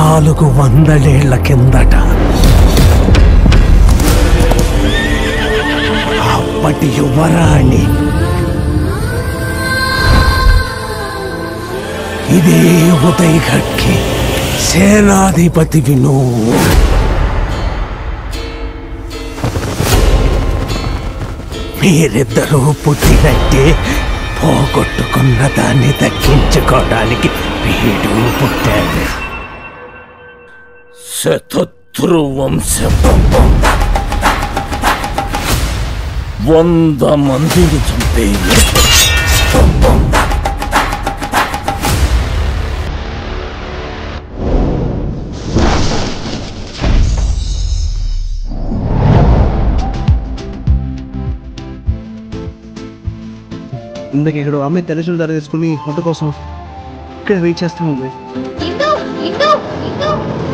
నాలుగు వందలేళ్ల కిందట అప్పటి యువరాణి ఇదే ఉదయఘట్కి సేనాధిపతివి నువ్వు మీరిద్దరూ పుట్టినట్టే పోగొట్టుకున్న దాన్ని దక్కించుకోవడానికి వీడు పుట్టాడు శతత్రు వంశం వంద మందిని చంపేది ఇందుకు ఇక్కడ అమ్మాయి తెల్లచూలు ధర తీసుకుని వంట కోసం ఇక్కడ వెయిట్ చేస్తూ ఉంది ఇందు ఇందు ఇందు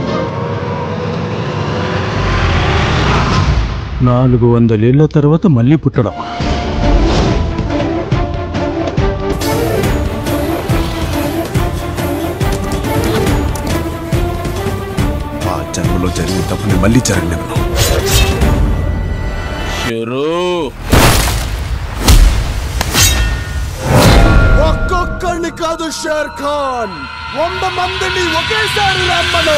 నాలుగు వందలేళ్ల తర్వాత మళ్ళీ పుట్టడం ఆ జన్మలో జరిగిన తప్పుని మళ్ళీ జరగనివ్వను ఒక్కొక్కడిని కాదు షేర్ ఖాన్ వంద మందిని ఒకేసారి రమ్మను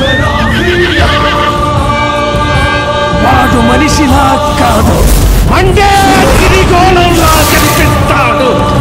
వాడు మనిషిలా కాదు మండే గిరిగోళంలా కనిపిస్తాడు